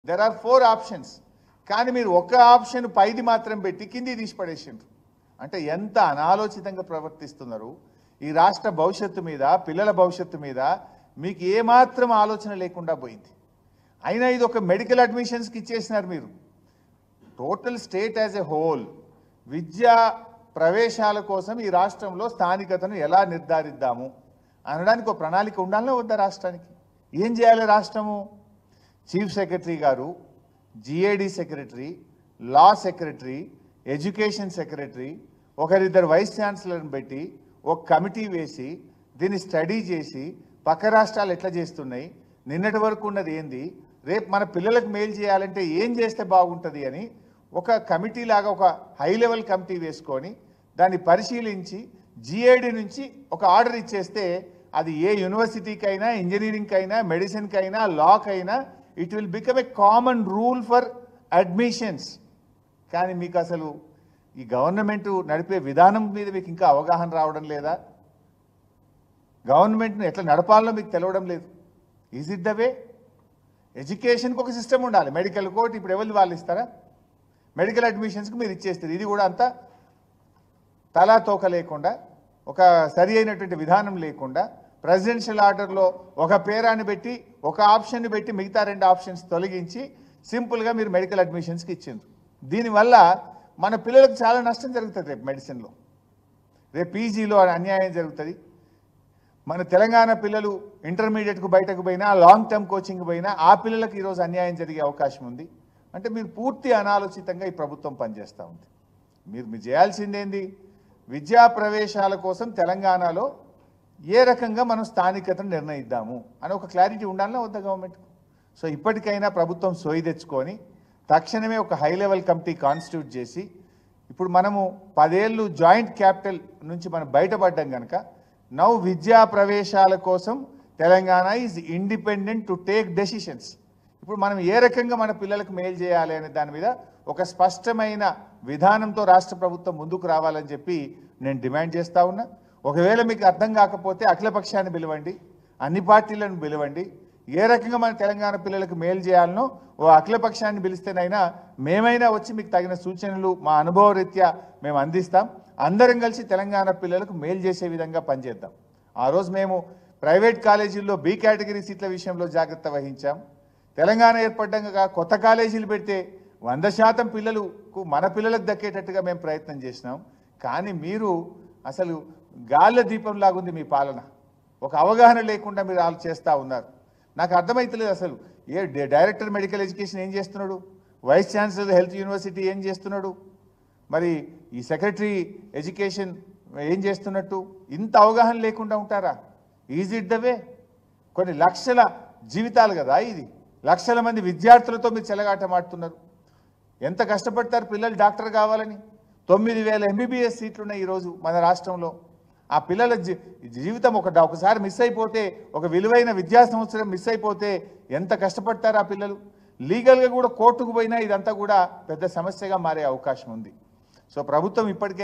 there are four options కానీ మీరు ఒక ఆప్షన్ పైది మాత్రం పెట్టి కింది తీసి పడేసిండ్రు అంటే ఎంత అనాలోచితంగా ప్రవర్తిస్తున్నారు ఈ రాష్ట్ర భవిష్యత్తు మీద పిల్లల భవిష్యత్తు మీద మీకు ఏమాత్రం ఆలోచన లేకుండా పోయింది అయినా ఇది ఒక మెడికల్ అడ్మిషన్స్కి ఇచ్చేసినారు మీరు total state as a whole విద్యా ప్రవేశాల కోసం ఈ రాష్ట్రంలో స్థానికతను ఎలా నిర్ధారిద్దాము అనడానికి ఒక ప్రణాళిక ఉండాలనే వద్దా రాష్ట్రానికి ఏం చేయాలి రాష్ట్రము చీఫ్ సెక్రటరీ గారు GAD secretary law secretary education secretary ఒకరిద్దరు వైస్ ఛాన్సలర్ని పెట్టి ఒక కమిటీ వేసి దీన్ని స్టడీ చేసి పక్క రాష్ట్రాలు ఎట్లా చేస్తున్నాయి నిన్నటి వరకు ఉన్నది ఏంది రేపు మన పిల్లలకు మేలు చేయాలంటే ఏం చేస్తే బాగుంటుంది అని ఒక కమిటీ లాగా ఒక హై లెవెల్ కమిటీ వేసుకొని దాన్ని పరిశీలించి జిఏడి నుంచి ఒక ఆర్డర్ ఇచ్చేస్తే అది ఏ యూనివర్సిటీకి అయినా ఇంజనీరింగ్కి అయినా మెడిసిన్కి అయినా లాక్ అయినా it will become a common rule for admissions కానీ మీకు అసలు ఈ గవర్నమెంట్ నడిపే విధానం మీద మీకు ఇంకా అవగాహన రావడం లేదా గవర్నమెంట్ని ఎట్లా నడపాలో మీకు తెలవడం లేదు ఈజ్ ఇట్ ద వే ఎడ్యుకేషన్కి ఒక సిస్టమ్ ఉండాలి మెడికల్ కోర్ట్ ఇప్పుడు ఎవరు వాళ్ళు ఇస్తారా మెడికల్ అడ్మిషన్స్కి మీరు ఇచ్చేస్తారు ఇది కూడా అంతా తలా తోక లేకుండా ఒక సరి అయినటువంటి విధానం లేకుండా ప్రెసిడెన్షియల్ ఆర్డర్లో ఒక పేరాన్ని పెట్టి ఒక ఆప్షన్ని పెట్టి మిగతా రెండు ఆప్షన్స్ తొలగించి సింపుల్గా మీరు మెడికల్ అడ్మిషన్స్కి ఇచ్చిండ్రు దీనివల్ల మన పిల్లలకు చాలా నష్టం జరుగుతుంది రేపు మెడిసిన్లో రేపు పీజీలో అన్యాయం జరుగుతుంది మన తెలంగాణ పిల్లలు ఇంటర్మీడియట్కు బయటకు పోయినా లాంగ్ టర్మ్ కోచింగ్ పోయినా ఆ పిల్లలకు ఈరోజు అన్యాయం జరిగే అవకాశం ఉంది అంటే మీరు పూర్తి అనాలోచితంగా ఈ ప్రభుత్వం పనిచేస్తూ ఉంది మీరు మీరు చేయాల్సిందేంది విద్యా ప్రవేశాల కోసం తెలంగాణలో ఏ రకంగా మనం స్థానికతను నిర్ణయిద్దాము అని ఒక క్లారిటీ ఉండాలన్నా వద్ద గవర్నమెంట్కు సో ఇప్పటికైనా ప్రభుత్వం సోయి తెచ్చుకొని తక్షణమే ఒక హై లెవెల్ కమిటీ కాన్స్టిట్యూట్ చేసి ఇప్పుడు మనము పదేళ్ళు జాయింట్ క్యాపిటల్ నుంచి మనం బయటపడ్డాం కనుక నౌ విద్యా ప్రవేశాల కోసం Telangana is independent to take decisions ఇప్పుడు మనం ఏ రకంగా మన పిల్లలకు మేలు చేయాలి అనే దాని మీద ఒక స్పష్టమైన విధానంతో రాష్ట్ర ప్రభుత్వం ముందుకు రావాలని చెప్పి నేను డిమాండ్ చేస్తా ఉన్నా ఒకవేళ మీకు అర్థం కాకపోతే అఖిలపక్షాన్ని పిలవండి అన్ని పార్టీలను పిలవండి ఏ రకంగా మన తెలంగాణ పిల్లలకు మేలు చేయాలనో ఓ అఖిలపక్షాన్ని పిలిస్తేనైనా మేమైనా వచ్చి మీకు తగిన సూచనలు మా అనుభవ రీత్యా మేము అందిస్తాం అందరం కలిసి తెలంగాణ పిల్లలకు మేలు చేసే విధంగా పనిచేద్దాం ఆ రోజు మేము ప్రైవేట్ కాలేజీల్లో బి కేటగిరీ సీట్ల విషయంలో జాగ్రత్త వహించాం తెలంగాణ ఏర్పడ్డాక కొత్త కాలేజీలు పెడితే వంద శాతం పిల్లలకు మన పిల్లలకు దక్కేటట్టుగా మేము ప్రయత్నం చేసినాం కానీ మీరు అసలు గాల్ల దీపం లాగుంది మీ పాలన ఒక అవగాహన లేకుండా మీరు వాళ్ళు చేస్తూ ఉన్నారు నాకు అర్థమైతలేదు అసలు ఏ డి- డైరెక్టర్ మెడికల్ ఎడ్యుకేషన్ ఏం చేస్తున్నాడు వైస్ ఛాన్సలర్ హెల్త్ యూనివర్సిటీ ఏం చేస్తున్నాడు మరి ఈ సెక్రటరీ ఎడ్యుకేషన్ ఏం చేస్తున్నట్టు ఇంత అవగాహన లేకుండా ఉంటారా ఈజ్ ఇట్ ద వే కొన్ని లక్షల జీవితాలు కదా ఇది లక్షల మంది విద్యార్థులతో మీరు చెలగాటమాడుతున్నారు ఎంత కష్టపడతారు పిల్లలు డాక్టర్ కావాలని తొమ్మిది వేల ఎంబీబీఎస్ సీట్లు ఉన్నాయి ఈరోజు మన రాష్ట్రంలో ఆ పిల్లల జీ- జీవితం ఒక ఒకసారి మిస్ అయిపోతే ఒక విలువైన విద్యా సంవత్సరం మిస్ అయిపోతే ఎంత కష్టపడతారు ఆ పిల్లలు లీగల్గా కూడా కోర్టుకు పోయినా ఇదంతా కూడా పెద్ద సమస్యగా మారే అవకాశం ఉంది సో ప్రభుత్వం ఇప్పటికే